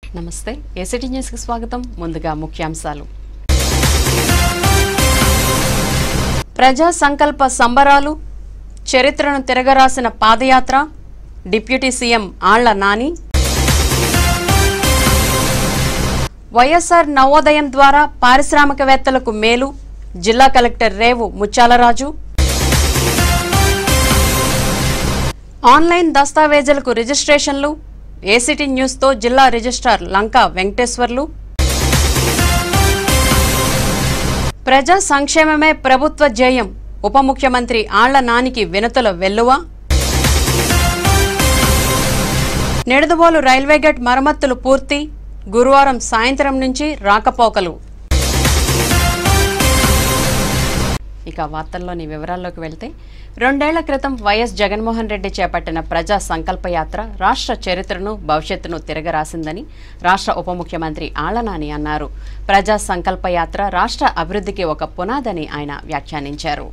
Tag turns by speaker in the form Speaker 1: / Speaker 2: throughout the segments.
Speaker 1: నమస్తే ఏసిటీ న్యూస్కి స్వాగతం ముందుగా ముఖ్యాంశాలు ప్రజా సంకల్ప సంబరాలు చరిత్రను తిరగరాసిన పాదయాత్ర deputy CM Alla Nani YSR Navodayam ద్వారా పారిశ్రామికవేత్తలకు మేలు జిల్లా కలెక్టర్ రేవు ముత్యాలరాజు ఆన్లైన్ దస్తావేజులకు రిజిస్ట్రేషన్లు ఏసిటీ న్యూస్తో జిల్లా రిజిస్ట్రార్ లంకా వెంకటేశ్వర్లు ప్రజా సంక్షేమమే ప్రభుత్వ ధ్యేయం ఉప ముఖ్యమంత్రి ఆళ్ల నానికి వినతుల వెల్లువ నిడదవోలు రైల్వే గేట్ మరమ్మతులు పూర్తి గురువారం సాయంత్రం నుంచి రాకపోకలు ఇక వార్తల్లోని వివరాల్లోకి వెళ్తే రెండేళ్ల క్రితం వైఎస్ జగన్మోహన్ రెడ్డి చేపట్టిన ప్రజా సంకల్ప యాత్ర రాష్ట్ర చరిత్రను భవిష్యత్తును తిరగరాసిందని రాష్ట్ర ఉప ముఖ్యమంత్రి ఆళ్లనాని అన్నారు ప్రజా సంకల్ప యాత్ర రాష్ట్ర అభివృద్ధికి ఒక పునాదని ఆయన వ్యాఖ్యానించారు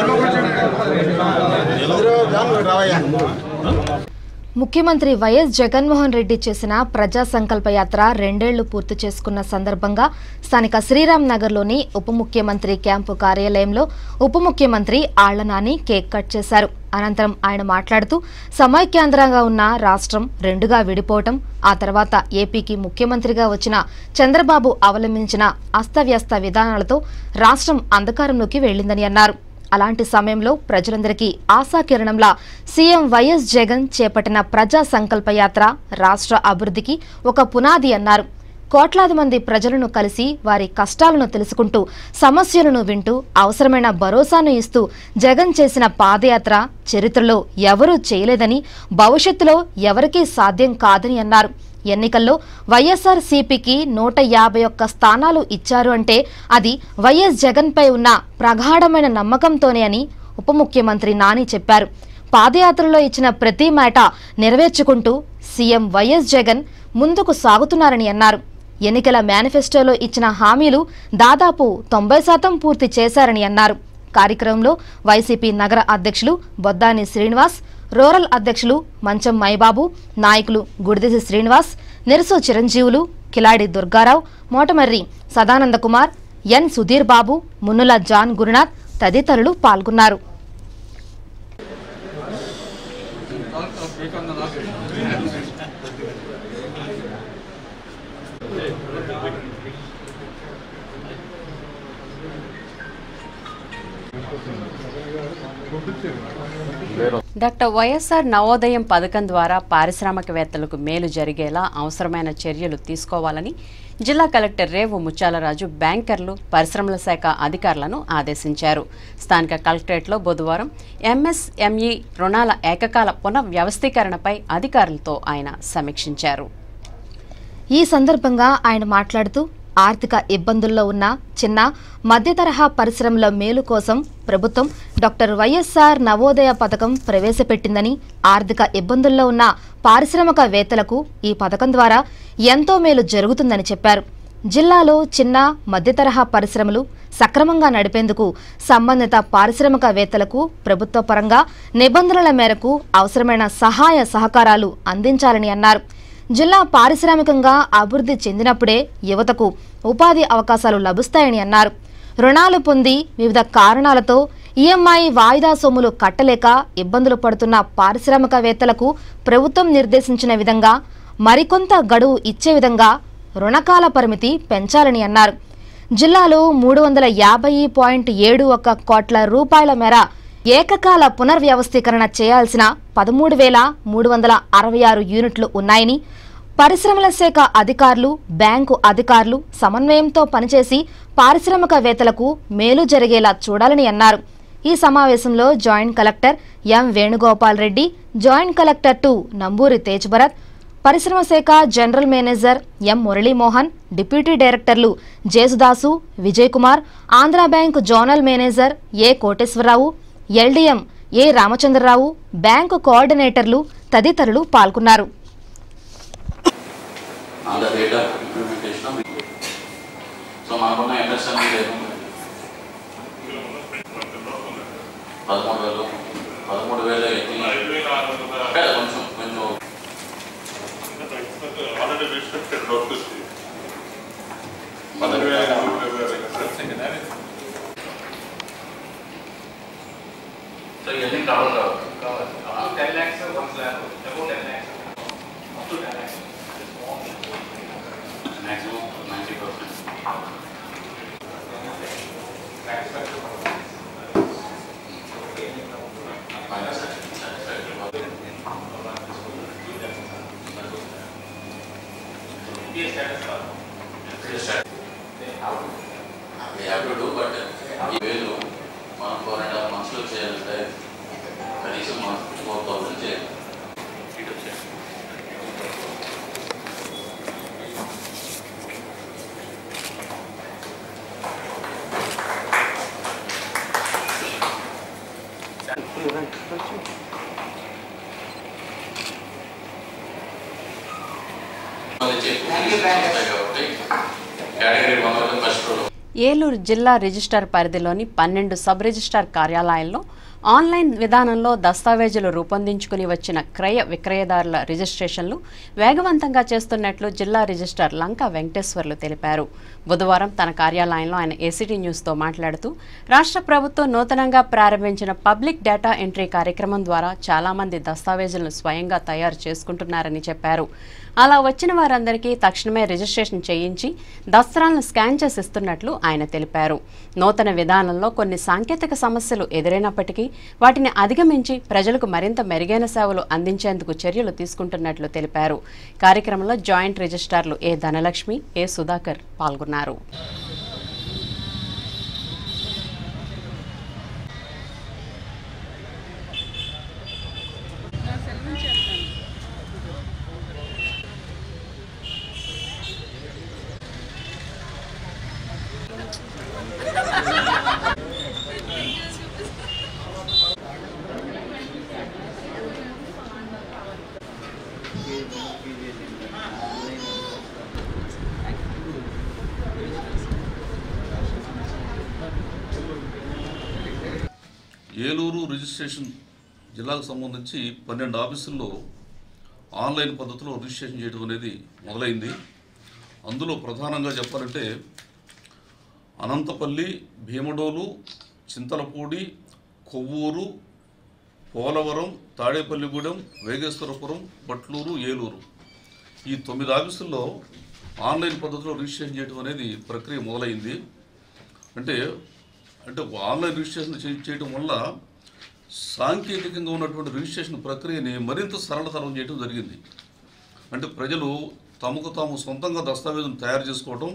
Speaker 2: ముఖ్యమంత్రి వైఎస్ జగన్మోహన్ రెడ్డి చేసిన ప్రజా సంకల్ప యాత్ర రెండేళ్లు పూర్తి చేసుకున్న సందర్భంగా స్థానిక శ్రీరామ్ నగర్లోని ఉప ముఖ్యమంత్రి క్యాంపు కార్యాలయంలో ఉప ముఖ్యమంత్రి ఆళ్లనాని కేక్ కట్ చేశారు అనంతరం ఆయన మాట్లాడుతూ సమైక్యాంధ్రంగా ఉన్న రాష్ట్రం రెండుగా విడిపోవటం ఆ తర్వాత ఏపీకి ముఖ్యమంత్రిగా వచ్చిన చంద్రబాబు అవలంబించిన అస్తవ్యస్త విధానాలతో రాష్ట్రం అంధకారంలోకి వెళ్లిందని అన్నారు అలాంటి సమయంలో ప్రజలందరికీ ఆశాకిరణంలా సీఎం వైఎస్ జగన్ చేపట్టిన ప్రజా సంకల్ప యాత్ర రాష్ట్ర అభివృద్ధికి ఒక పునాది అన్నారు కోట్లాది మంది ప్రజలను కలిసి వారి కష్టాలను తెలుసుకుంటూ సమస్యలను వింటూ అవసరమైన భరోసాను ఇస్తూ జగన్ చేసిన పాదయాత్ర చరిత్రలో ఎవరూ చేయలేదని భవిష్యత్తులో ఎవరికీ సాధ్యం కాదని అన్నారు ఎన్నికల్లో వైఎస్ఆర్ సిపికి నూట యాభై ఒక్క స్థానాలు ఇచ్చారు అంటే అది వైఎస్ జగన్పై ఉన్న ప్రగాఢమైన నమ్మకంతోనే అని ఉప ముఖ్యమంత్రి నాని చెప్పారు పాదయాత్రలో ఇచ్చిన ప్రతి మాట నెరవేర్చుకుంటూ సీఎం వైఎస్ జగన్ ముందుకు సాగుతున్నారని అన్నారు ఎన్నికల మేనిఫెస్టోలో ఇచ్చిన హామీలు దాదాపు తొంభై శాతం పూర్తి చేశారని అన్నారు కార్యక్రమంలో వైసీపీ నగర అధ్యక్షులు బొద్దాని శ్రీనివాస్ రూరల్ అధ్యక్షులు మంచం మైబాబు నాయకులు గుడిదేశి శ్రీనివాస్ నెరసు చిరంజీవులు కిలాడి దుర్గారావు మోటమర్రి సదానంద కుమార్ ఎన్ సుధీర్ బాబు మున్నుల జాన్ గురునాథ్ తదితరులు పాల్గొన్నారు
Speaker 1: డాక్టర్ వైఎస్ఆర్ నవోదయం పథకం ద్వారా పారిశ్రామికవేత్తలకు మేలు జరిగేలా అవసరమైన చర్యలు తీసుకోవాలని జిల్లా కలెక్టర్ రేవు ముత్యాలరాజు బ్యాంకర్లు పరిశ్రమల శాఖ అధికారులను ఆదేశించారు స్థానిక కలెక్టరేట్లో బుధవారం ఎంఎస్ఎంఈ రుణాల ఏకకాల పునఃవ్యవస్థీకరణపై అధికారులతో ఆయన సమీక్షించారు
Speaker 2: ఈ సందర్భంగా ఆయన మాట్లాడుతూ ఆర్థిక ఇబ్బందుల్లో ఉన్న చిన్న మధ్య తరహా పరిశ్రమల మేలు కోసం ప్రభుత్వం డాక్టర్ వైఎస్ఆర్ నవోదయ పథకం ప్రవేశపెట్టిందని ఆర్థిక ఇబ్బందుల్లో ఉన్న పారిశ్రామికవేత్తలకు ఈ పథకం ద్వారా ఎంతో మేలు జరుగుతుందని చెప్పారు జిల్లాలో చిన్న మధ్య తరహా పరిశ్రమలు సక్రమంగా నడిపేందుకు సంబంధిత పారిశ్రామికవేత్తలకు ప్రభుత్వ పరంగా నిబంధనల మేరకు అవసరమైన సహాయ సహకారాలు అందించాలని అన్నారు జిల్లా పారిశ్రామికంగా అభివృద్ధి చెందినప్పుడే యువతకు ఉపాధి అవకాశాలు లభిస్తాయని అన్నారు రుణాలు పొంది వివిధ కారణాలతో ఈఎంఐ వాయిదా సొమ్ములు కట్టలేక ఇబ్బందులు పడుతున్న పారిశ్రామికవేత్తలకు ప్రభుత్వం నిర్దేశించిన విధంగా మరికొంత గడువు ఇచ్చే విధంగా రుణకాల పరిమితి పెంచాలని అన్నారు జిల్లాలో మూడు వందల యాభై పాయింట్ ఏడు ఒక్క కోట్ల రూపాయల మేర ఏకకాల పునర్వ్యవస్థీకరణ చేయాల్సిన పదమూడు వేల మూడు వందల అరవై ఆరు యూనిట్లు ఉన్నాయని పరిశ్రమల శాఖ అధికారులు బ్యాంకు అధికారులు సమన్వయంతో పనిచేసి పారిశ్రామికవేత్తలకు మేలు జరిగేలా చూడాలని అన్నారు ఈ సమావేశంలో joint collector M Venugopal Reddy joint collector two Namburi Tej Bharat పరిశ్రమ శాఖ general manager M Muralimohan deputy డైరెక్టర్లు Jesudasu Vijay Kumar Andhra bank zonal manager A Koteswararao LDM A Ramachandrarao bank కోఆర్డినేటర్లు తదితరులు పాల్గొన్నారు
Speaker 3: on the rate of implementation of so మనకున్న ఎంఎస్ఎంఈ లేదు పదమూడు వేలు పదమూడు వేలు ఎత్తి అంటే కొంచెం కొంచెం
Speaker 4: already restricted road
Speaker 3: సో ఇవన్నీ కవర్ కావాలి
Speaker 4: ten lakhs one lakh about ten lakhs up to ten lakhs
Speaker 3: maximum ninety percent We have to do, but ఈ వేలు మనం ఫోర్ అండ్ హాఫ్ మంత్స్లో చేయాలంటే కనీసం మనం ఫోర్ థౌసండ్ చేయాలి ఇటు వచ్చేసి category one first row
Speaker 1: Eluru జిల్లా రిజిస్టార్ పరిధిలోని పన్నెండు సబ్ రిజిస్టార్ కార్యాలయాల్లో ఆన్లైన్ విధానంలో దస్తావేజులు రూపొందించుకుని వచ్చిన క్రయ విక్రయదారుల రిజిస్ట్రేషన్లు వేగవంతంగా చేస్తున్నట్లు జిల్లా రిజిస్టార్ లంక వెంకటేశ్వర్లు తెలిపారు బుధవారం తన కార్యాలయంలో ఆయన ఏసీటీ న్యూస్తో మాట్లాడుతూ రాష్ట్ర ప్రభుత్వం నూతనంగా ప్రారంభించిన పబ్లిక్ డేటా ఎంట్రీ కార్యక్రమం ద్వారా చాలామంది దస్తావేజులను స్వయంగా తయారు చేసుకుంటున్నారని చెప్పారు అలా వచ్చిన వారందరికీ తక్షణమే రిజిస్ట్రేషన్ చేయించి దస్త్రాలను స్కాన్ చేసి ఇస్తున్నట్లు ఆయన తెలిపారు నూతన విధానంలో కొన్ని సాంకేతిక సమస్యలు ఎదురైనప్పటికీ వాటిని అధిగమించి ప్రజలకు మరింత మెరుగైన సేవలు అందించేందుకు చర్యలు తీసుకుంటున్నట్లు తెలిపారు కార్యక్రమంలో జాయింట్ రిజిస్ట్రార్లు ఏ ధనలక్ష్మి ఏ సుధాకర్ పాల్గొన్నారు
Speaker 5: ఏలూరు రిజిస్ట్రేషన్ జిల్లాకు సంబంధించి పన్నెండు ఆఫీసుల్లో ఆన్లైన్ పద్ధతిలో రిజిస్ట్రేషన్ చేయడం అనేది మొదలైంది అందులో ప్రధానంగా చెప్పాలంటే అనంతపల్లి భీమడోలు చింతలపూడి కొవ్వూరు పోలవరం తాడేపల్లిగూడెం వేగేశ్వరపురం బట్లూరు ఏలూరు ఈ తొమ్మిది ఆఫీసుల్లో ఆన్లైన్ పద్ధతిలో రిజిస్ట్రేషన్ చేయడం అనేది ప్రక్రియ మొదలైంది అంటే అంటే ఆన్లైన్ రిజిస్ట్రేషన్ చే- చేయడం వల్ల సాంకేతికంగా ఉన్నటువంటి రిజిస్ట్రేషన్ ప్రక్రియని మరింత సరళతరం చేయడం జరిగింది అంటే ప్రజలు తమకు తాము సొంతంగా దస్తావేజును తయారు చేసుకోవడం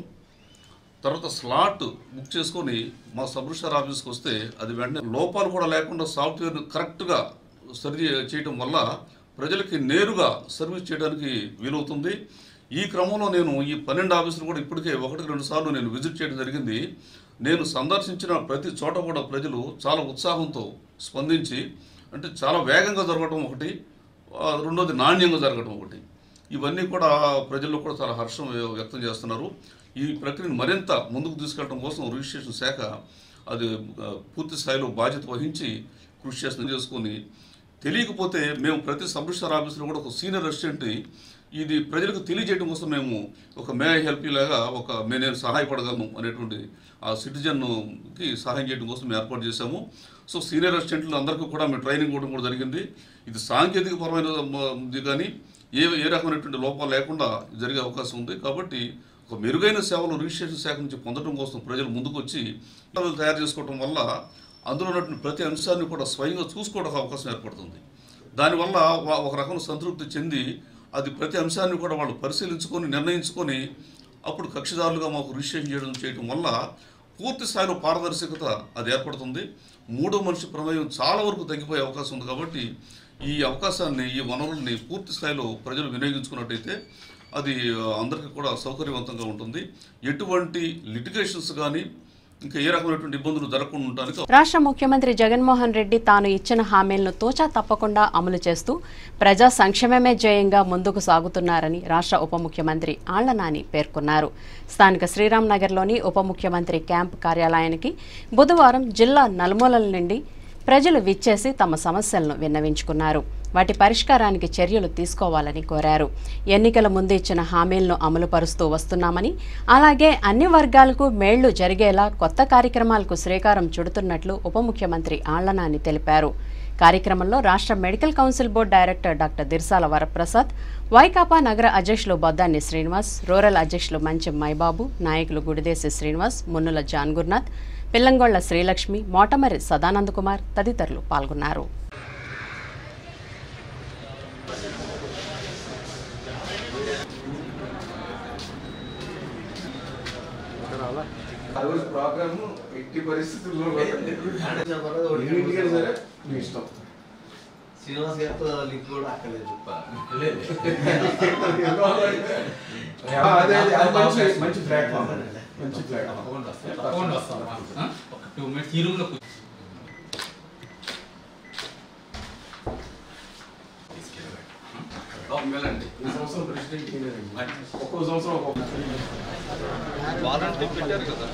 Speaker 5: తర్వాత స్లాట్ బుక్ చేసుకొని మా సబ్ రిజిస్టర్ ఆఫీస్కి వస్తే అది వెంటనే లోపాలు కూడా లేకుండా సాఫ్ట్వేర్ను కరెక్ట్గా సరి చే- చేయడం వల్ల ప్రజలకి నేరుగా సర్వీస్ చేయడానికి వీలవుతుంది ఈ క్రమంలో నేను ఈ పన్నెండు ఆఫీసులు కూడా ఇప్పటికే ఒకటికి రెండు సార్లు నేను విజిట్ చేయడం జరిగింది నేను సందర్శించిన ప్రతి చోట కూడా ప్రజలు చాలా ఉత్సాహంతో స్పందించి అంటే చాలా వేగంగా జరగడం ఒకటి ఆ, రెండోది నాణ్యంగా జరగడం ఒకటి ఇవన్నీ కూడా ప్రజల్లో కూడా చాలా హర్షం వ్య- వ్యక్తం చేస్తున్నారు ఈ ప్రక్రియను మరింత ముందుకు తీసుకెళ్ళడం కోసం రిజిస్ట్రేషన్ శాఖ అది ఆ, పూర్తి స్థాయిలో బాధ్యత వహించి కృషి చేస్తుంది చేసుకొని తెలియకపోతే మేము ప్రతి సబ్ రిజిస్టర్ ఆఫీసులో కూడా ఒక సీనియర్ అసిస్టెంట్ ఇది ప్రజలకు తెలియజేయడం కోసం మేము ఒక మే హెల్ప్ లాగా ఒక మే నేను సహాయపడగలను అనేటువంటి ఆ సిటిజన్కి సహాయం చేయడం కోసం మేము ఏర్పాటు చేశాము సో సీనియర్ అసిస్టెంట్లు అందరికీ కూడా మేము ట్రైనింగ్ ఇవ్వడం కూడా జరిగింది ఇది సాంకేతిక పరమైన ఇది కానీ ఏ ఏ రకమైనటువంటి లోపాలు లేకుండా జరిగే అవకాశం ఉంది కాబట్టి ఒక మెరుగైన సేవలు రిజిస్ట్రేషన్ శాఖ నుంచి పొందడం కోసం ప్రజలు ముందుకు వచ్చి పనులు తయారు చేసుకోవడం వల్ల అందులో ఉన్నటువంటి ప్రతి అంశాన్ని కూడా స్వయంగా చూసుకోవడానికి అవకాశం ఏర్పడుతుంది దానివల్ల వా- ఒక రకం సంతృప్తి చెంది అది ప్రతి అంశాన్ని కూడా వాళ్ళు పరిశీలించుకొని నిర్ణయించుకొని అప్పుడు కక్షిదారులుగా మాకు రిజిస్ట్రేషన్ చేయడం చేయడం వల్ల పూర్తి స్థాయిలో పారదర్శకత అది ఏర్పడుతుంది మూడో మనిషి ప్రమేయం చాలా వరకు తగ్గిపోయే అవకాశం ఉంది కాబట్టి ఈ అవకాశాన్ని ఈ వనరుల్ని పూర్తి స్థాయిలో ప్రజలు వినియోగించుకున్నట్టయితే అది ఆ, అందరికీ కూడా సౌకర్యవంతంగా ఉంటుంది ఎటువంటి లిటిగేషన్స్ కానీ ఇంకా ఏ రకమైనటువంటి ఇబ్బందులు జరగకుండా ఉండడానికి
Speaker 1: రాష్ట్ర ముఖ్యమంత్రి జగన్మోహన్ రెడ్డి తాను ఇచ్చిన హామీలను తూచా తప్పకుండా అమలు చేస్తూ ప్రజా సంక్షేమమే ధ్యేయంగా ముందుకు సాగుతున్నారని రాష్ట్ర ఉప ముఖ్యమంత్రి ఆళ్ల నాని పేర్కొన్నారు స్థానిక శ్రీరామ్ నగర్లోని ఉప ముఖ్యమంత్రి క్యాంప్ కార్యాలయానికి బుధవారం జిల్లా నలుమూలల నుండి ప్రజలు విచ్చేసి తమ సమస్యలను విన్నవించుకున్నారు వాటి పరిష్కారానికి చర్యలు తీసుకోవాలని కోరారు ఎన్నికల ముందు ఇచ్చిన హామీలను అమలు పరుస్తూ వస్తున్నామని అలాగే అన్ని వర్గాలకు మేళ్లు జరిగేలా కొత్త కార్యక్రమాలకు శ్రీకారం చుడుతున్నట్లు ఉప ముఖ్యమంత్రి ఆళ్లనాని తెలిపారు కార్యక్రమంలో రాష్ట్ర medical council board director doctor దిర్సాల Varaprasad Vaikapa నగర అధ్యక్షులు బొద్దాన్ని శ్రీనివాస్ రూరల్ అధ్యక్షులు మంచెం మైబాబు నాయకులు గుడిదేశి శ్రీనివాస్ మున్నుల జాన్ గురునాథ్ పిల్లంగొళ్ల శ్రీలక్ష్మి మోటమరి సదానంద్ కుమార్ తదితరులు పాల్గొన్నారు
Speaker 6: ఆ రోజు ప్రోగ్రామ్ ఎట్టి పరిస్థితుల్లో ఎన్నింటికైనా సరే మీ ఇష్టం
Speaker 7: శ్రీనివాస్ గారితో లింక్ కూడా అక్కర్లేదు
Speaker 6: అదే అదే, అది మంచి మంచి ప్లాట్ఫామ్ మంచి ప్లాట్ఫామ్
Speaker 3: తప్పకుండా వస్తాం ఆ? ఒక టూ మినిట్స్ ఈ రూమ్లో కూర్చో లోపలికి వెళ్ళండి
Speaker 6: ఈ సంవత్సరం ప్రెసిడెంట్ ఈయనేనండి. ఒక్కో సంవత్సరం ఒక్కొక్క
Speaker 7: వాలంటీర్ పెట్టారు కదా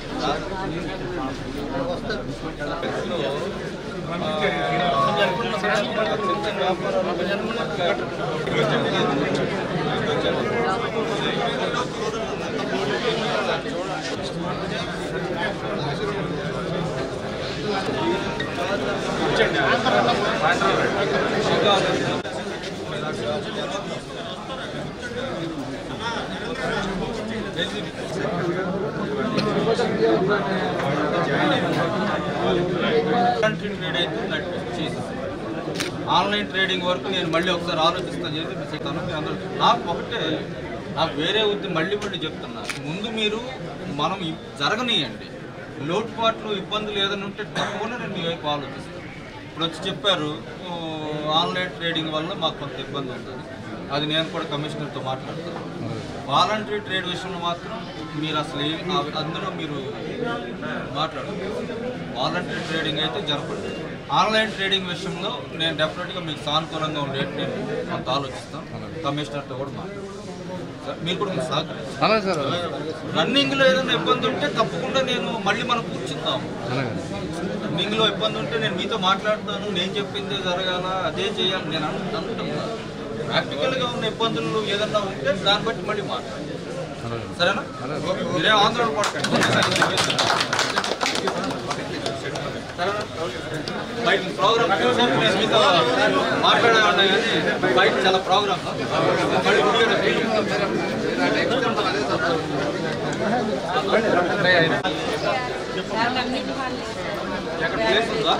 Speaker 8: ఆన్లైన్ ట్రేడ్ అయితే చేసేసి ఆన్లైన్ ట్రేడింగ్ వరకు నేను మళ్ళీ ఒకసారి ఆలోచిస్తాను చేసి మీకు చెప్తాను మీ అందరూ నాకు ఒకటే నాకు వేరే ఉద్దేశం మళ్ళీ మళ్ళీ చెప్తున్నా ముందు మీరు మనం ఇ- జరగనీయండి లోటుపాట్లు ఇబ్బందులు ఏదైనా ఉంటే తప్పకుండా నేను మీ వైపు ఆలోచిస్తాను ఇప్పుడు వచ్చి చెప్పారు "ఓ, ఆన్లైన్ ట్రేడింగ్ వల్ల మాకు కొంత ఇబ్బంది ఉంటుంది అది నేను కూడా కమిషనర్తో మాట్లాడతాను వాలంటరీ ట్రేడ్ విషయంలో మాత్రం మీరు అసలు ఏ- ఆ- అందులో మీరు మాట్లాడదు వాలంటరీ ట్రేడింగ్ అయితే జరపండి ఆన్లైన్ ట్రేడింగ్ విషయంలో నేను డెఫినెట్గా మీకు సానుకూలంగా ఉండేట్టు నేను కొంత ఆలోచిస్తాను కమిషనర్తో కూడా మాట్లాడతాను సార్, మీరు కూడా మీరు సహకరించాలి రన్నింగ్లో ఏదైనా ఇబ్బంది ఉంటే తప్పకుండా నేను మళ్ళీ మనం కూర్చుందాం రన్నింగ్లో ఇబ్బంది ఉంటే నేను మీతో మాట్లాడతాను నేను చెప్పిందే జరగాల అదే చేయాలి నేను అను- అనుకుంటున్నా ప్రాక్టికల్గా ఉన్న ఇబ్బందులు ఏదన్నా ఉంటే దాన్ని బట్టి మళ్ళీ మాట్లాడాలి సరేనా మీరే ఆందోళన పడకండి సరేనా బయట ప్రోగ్రామ్ చూసాను నేను మీతో మాట్లాడాలన్నా కానీ బయట చాలా ప్రోగ్రామ్ మళ్ళీ వీడియో ఎక్కడ ప్లేస్ ఉందా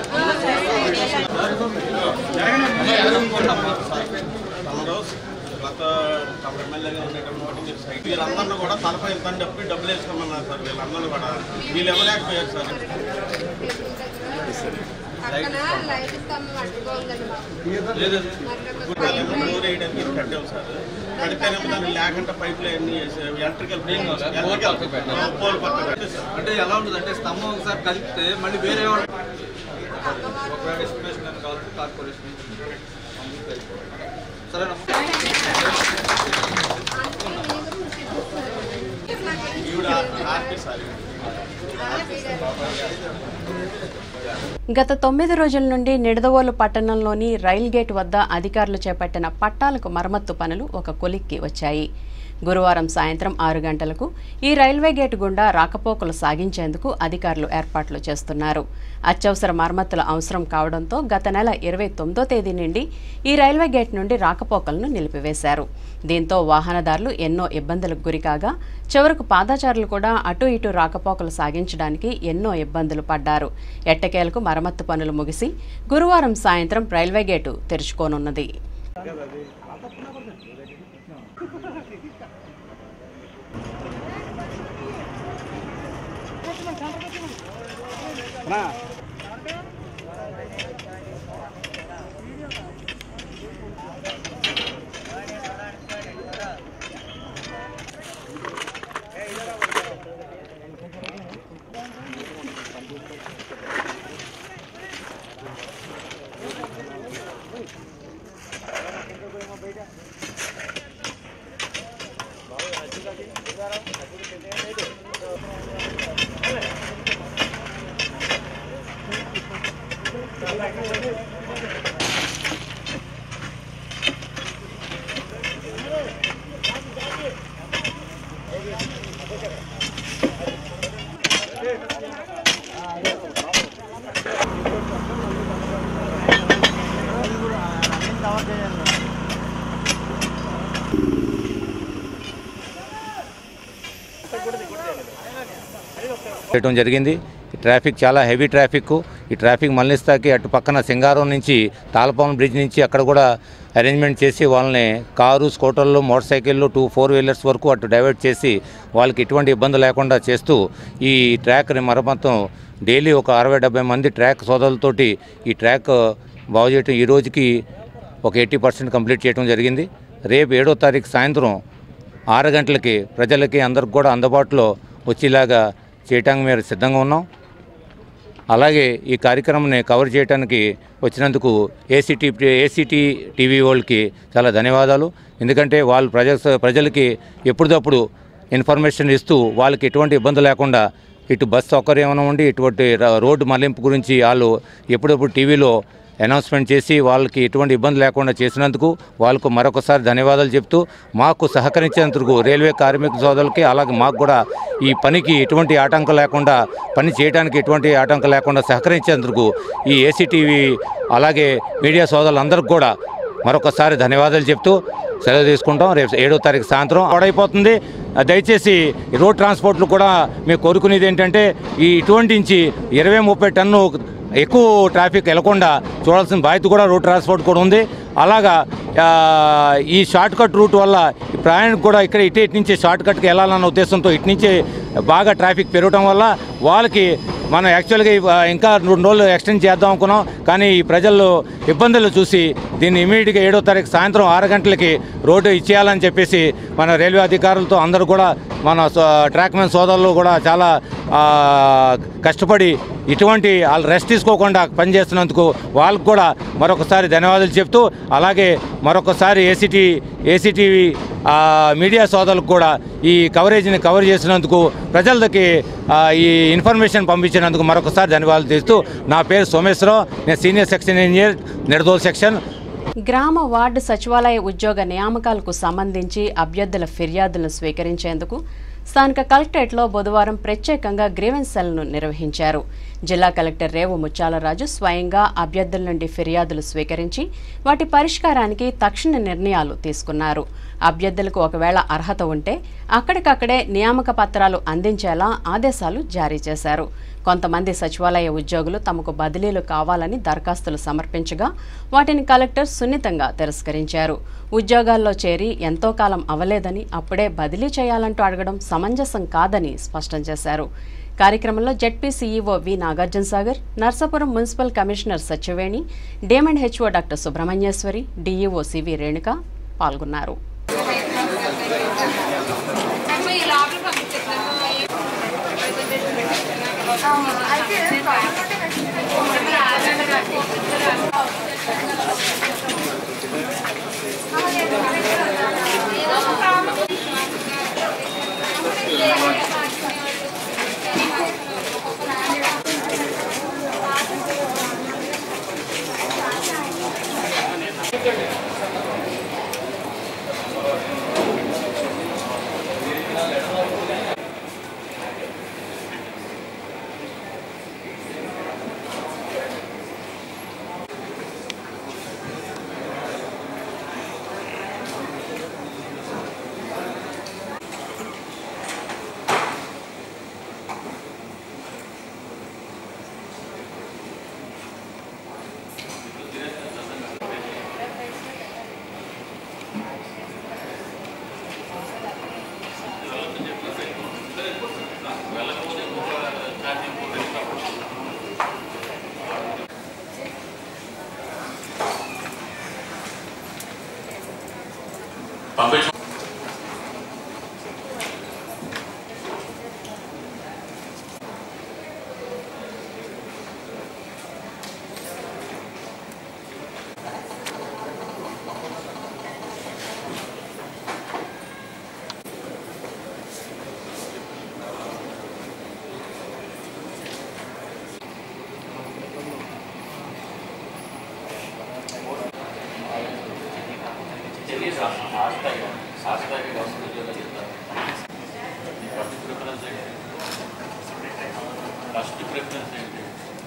Speaker 9: తమరు గత తమ ఎమ్మెల్యేగా ఉండేటప్పుడు మీరు సైట్ వీళ్ళందరినీ కూడా తలపై ఇంత డబ్బు డబ్బులు వేసుకోమన్నారు సార్ వీళ్ళందరూ కూడా వీళ్ళు ఇవ్వలేకపోయారు సార్
Speaker 10: పక్కన లైట్ స్తంభం అడ్డుకోవాలని మాకు.
Speaker 8: లేదు
Speaker 9: డోర్ వేయడానికి కట్టాం సార్ కడితేనేమో దాన్ని లేకుండా పైపులు అన్ని ఎలక్ట్రికల్
Speaker 8: పోల్ పక్కకు పెట్టాలి.
Speaker 9: పోల్ పక్క పెట్టారు సార్
Speaker 8: అంటే ఎలా ఉంటుంది అంటే స్తంభం ఒకసారి కలిపితే మళ్ళీ వేరే వాళ్ళు ఒకవేళ ఎస్టిమేషన్ అని కావాలంటే కార్పొరేషన్ నుంచి పంపిస్తే అయిపోతుంది. సరేనా
Speaker 9: ఈవిడ ఆర్పీ సార్
Speaker 1: గత తొమ్మిది రోజుల నుండి నిడదవోలు పట్టణంలోని రైల్ గేట్ వద్ద అధికారులు చేపట్టిన పట్టాలకు మరమ్మత్తు పనులు ఒక కొలిక్కి వచ్చాయి గురువారం సాయంత్రం ఆరు గంటలకు ఈ రైల్వే గేటు గుండా రాకపోకలు సాగించేందుకు అధికారులు ఏర్పాట్లు చేస్తున్నారు అత్యవసర మరమ్మతుల అవసరం కావడంతో గత నెల ఇరవై తొమ్మిదో తేదీ నుండి ఈ రైల్వే గేట్ నుండి రాకపోకలను నిలిపివేశారు దీంతో వాహనదారులు ఎన్నో ఇబ్బందులకు గురికాగా చివరకు పాదాచారులు కూడా అటు ఇటు రాకపోకలు సాగించడానికి ఎన్నో ఇబ్బందులు పడ్డారు ఎట్టకేలకు మరమ్మత్తు పనులు ముగిసి గురువారం సాయంత్రం రైల్వే గేటు తెరుచుకోనున్నది
Speaker 11: చేయడం జరిగింది ఈ ట్రాఫిక్ చాలా హెవీ ట్రాఫిక్ ఈ ట్రాఫిక్ మళ్ళిస్తాకి అటు పక్కన సింగారం నుంచి తాళపాలెం బ్రిడ్జ్ నుంచి అక్కడ కూడా అరేంజ్మెంట్ చేసి వాళ్ళని కారు స్కూటర్లు మోటార్ సైకిళ్ళు టూ ఫోర్ వీలర్స్ వరకు అటు డైవర్ట్ చేసి వాళ్ళకి ఎటువంటి ఇబ్బంది లేకుండా చేస్తూ ఈ ట్రాక్ని మరమ్మతం డైలీ ఒక అరవై డెబ్బై మంది ట్రాక్ సోదరులతోటి ఈ ట్రాక్ బాగు చేయటం ఈ రోజుకి ఒక ఎయిటీ పర్సెంట్ కంప్లీట్ చేయడం జరిగింది రేపు ఏడో తారీఖు సాయంత్రం ఆరు గంటలకి ప్రజలకి అందరికి కూడా అందుబాటులో వచ్చేలాగా చేయటానికి మేము సిద్ధంగా ఉన్నాం అలాగే ఈ కార్యక్రమాన్ని కవర్ చేయడానికి వచ్చినందుకు ఏసీటీ ఏసీటీ టీవీ వాళ్ళకి చాలా ధన్యవాదాలు ఎందుకంటే వాళ్ళు ప్రజ ప్రజలకి ఎప్పటికప్పుడు ఇన్ఫర్మేషన్ ఇస్తూ వాళ్ళకి ఎటువంటి ఇబ్బంది లేకుండా ఇటు బస్ సౌకర్యం ఉండి ఇటువంటి ర- రోడ్డు మళ్లింపు గురించి వాళ్ళు ఎప్పుడప్పుడు టీవీలో అనౌన్స్మెంట్ చేసి వాళ్ళకి ఎటువంటి ఇబ్బంది లేకుండా చేసినందుకు వాళ్ళకు మరొకసారి ధన్యవాదాలు చెప్తూ మాకు సహకరించేందుకు రైల్వే కార్మిక సోదరులకి అలాగే మాకు కూడా ఈ పనికి ఎటువంటి ఆటంకం లేకుండా పని చేయడానికి ఎటువంటి ఆటంకం లేకుండా సహకరించేందుకు ఈ ఏసీటీవీ అలాగే మీడియా సోదరులందరికీ కూడా మరొకసారి ధన్యవాదాలు చెప్తూ సెలవు తీసుకుంటాం రేపు ఏడో తారీఖు సాయంత్రం పాడైపోతుంది దయచేసి ఈ రోడ్ ట్రాన్స్పోర్ట్లు కూడా మేము కోరుకునేది ఏంటంటే ఈ ఇటువంటి నుంచి ఇరవై ముప్పై టన్ను ఎక్కువ ట్రాఫిక్ వెళ్లకుండా చూడాల్సిన బాధ్యత కూడా రోడ్ ట్రాన్స్పోర్ట్ కూడా ఉంది అలాగా ఆ, ఈ షార్ట్ కట్ రూట్ వల్ల ఈ ప్రయాణికు కూడా ఇక్కడ ఇటు ఇటు నుంచి షార్ట్ కట్కి వెళ్ళాలన్న ఉద్దేశంతో ఇటు నుంచి బాగా ట్రాఫిక్ పెరగడం వల్ల వాళ్ళకి మనం యాక్చువల్గా ఇవ- ఇంకా రెండు రోజులు ఎక్స్టెండ్ చేద్దాం అనుకున్నాం కానీ ఈ ప్రజలు ఇబ్బందులు చూసి దీన్ని ఇమీడియట్గా ఏడో తారీఖు సాయంత్రం ఆరు గంటలకి రోడ్డు ఇచ్చేయాలని చెప్పేసి మన రైల్వే అధికారులతో అందరూ కూడా మన సో- ట్రాక్మెన్ సోదరులు కూడా చాలా ఆ, కష్టపడి ఇటువంటి వాళ్ళు రెస్ట్ తీసుకోకుండా పనిచేస్తున్నందుకు వాళ్ళకు కూడా మరొకసారి ధన్యవాదాలు చెప్తూ అలాగే మరొకసారి ఏసీటీ ఏసీటీవీ మీడియా సోదరులకు కూడా ఈ కవరేజ్ని కవర్ చేసినందుకు ప్రజలకి ఆ, ఈ ఇన్ఫర్మేషన్ పంపించినందుకు మరొకసారి ధన్యవాదాలు చేస్తూ నా పేరు సోమేశ్వరరావు నేను senior section engineer Nidadole section
Speaker 1: గ్రామ వార్డు సచివాలయ ఉద్యోగ నియామకాలకు సంబంధించి అభ్యర్థుల ఫిర్యాదులను స్వీకరించేందుకు స్థానిక కలెక్టరేట్లో బుధవారం ప్రత్యేకంగా గ్రీవెన్స్ సెల్ను నిర్వహించారు జిల్లా కలెక్టర్ రేవు ముత్యాలరాజు స్వయంగా అభ్యర్థుల నుండి ఫిర్యాదులు స్వీకరించి వాటి పరిష్కారానికి తక్షణ నిర్ణయాలు తీసుకున్నారు అభ్యర్థులకు ఒకవేళ అర్హత ఉంటే అక్కడికక్కడే నియామక పత్రాలు అందించేలా ఆదేశాలు జారీ చేశారు కొంతమంది సచివాలయ ఉద్యోగులు తమకు బదిలీలు కావాలని దరఖాస్తులు సమర్పించగా వాటిని కలెక్టర్ సున్నితంగా తిరస్కరించారు ఉద్యోగాల్లో చేరి ఎంతో కాలం అవలేదని అప్పుడే బదిలీ చేయాలంటూ అడగడం సమంజసం కాదని స్పష్టం చేశారు కార్యక్రమంలో ZP CEO V Nagarjuna Sagar Narsapuram municipal commissioner Satyaveni D M and HO doctor Subrahmanyeswari DEO C V Renuka పాల్గొన్నారు
Speaker 3: ఫస్ట్ ప్రిఫరెన్స్ ఏంటి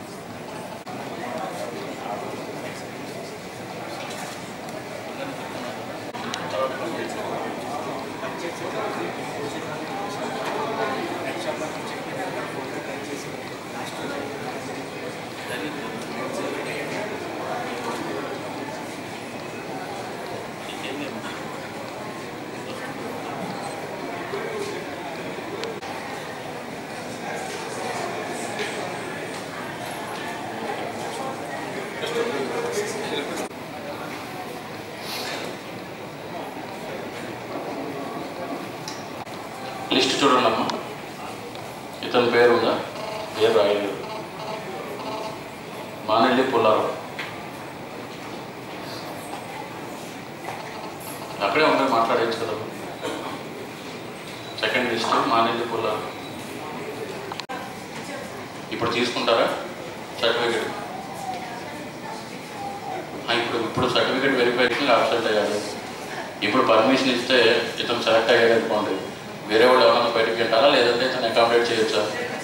Speaker 3: లిస్ట్ చూడండి అమ్మా ఇతని పేరు ఉందా పేరు రాయలేదు మానెల్లి పుల్లారావు అక్కడే ఉంటే మాట్లాడేచ్చు కదా సెకండ్ లిస్ట్ మానెల్లి పుల్లారావు ఇప్పుడు తీసుకుంటారా సర్టిఫికేట్ ఇప్పుడు ఇప్పుడు సర్టిఫికేట్ వెరిఫికేషన్ అబ్సెంట్ అయ్యాడు ఇప్పుడు పర్మిషన్ ఇస్తే ఇతను సెలెక్ట్ అయ్యాడు అనుకోండి వేరే వాళ్ళు ఎవరైనా బయటకు వెళ్ళాలా లేదంటే ఇతను అకామిడేట్ చేయొచ్చా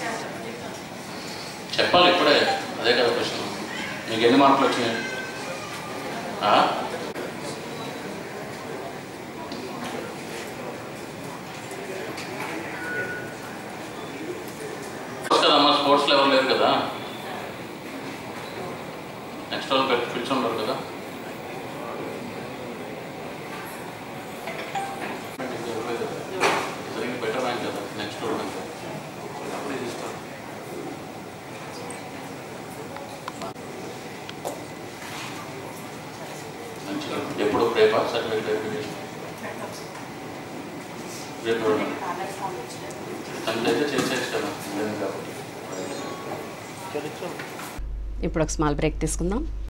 Speaker 3: చెప్పాలి ఇప్పుడే అదే కదా ప్రశ్న మీకు ఎన్ని మార్కులు వచ్చినాయి ఆ? స్పోర్ట్స్ కదమ్మా స్పోర్ట్స్లో ఎవరు లేరు కదా నెక్స్ట్ వాళ్ళు పెట్టి పిలిచి ఉండరు కదా సరిగ్గా బెటర్ ర్యాంక్ కదా నెక్స్ట్ రోడ్ అప్పుడే తీస్తాను మంచిగా ఎప్పుడు రేపా సర్టిఫికేట్ వెరిఫికేషన్ రేపు చూడండి తనకైతే చేసేసి కదా లేదు కాబట్టి
Speaker 1: ఇప్పుడు ఒక స్మాల్ బ్రేక్ తీసుకుందాం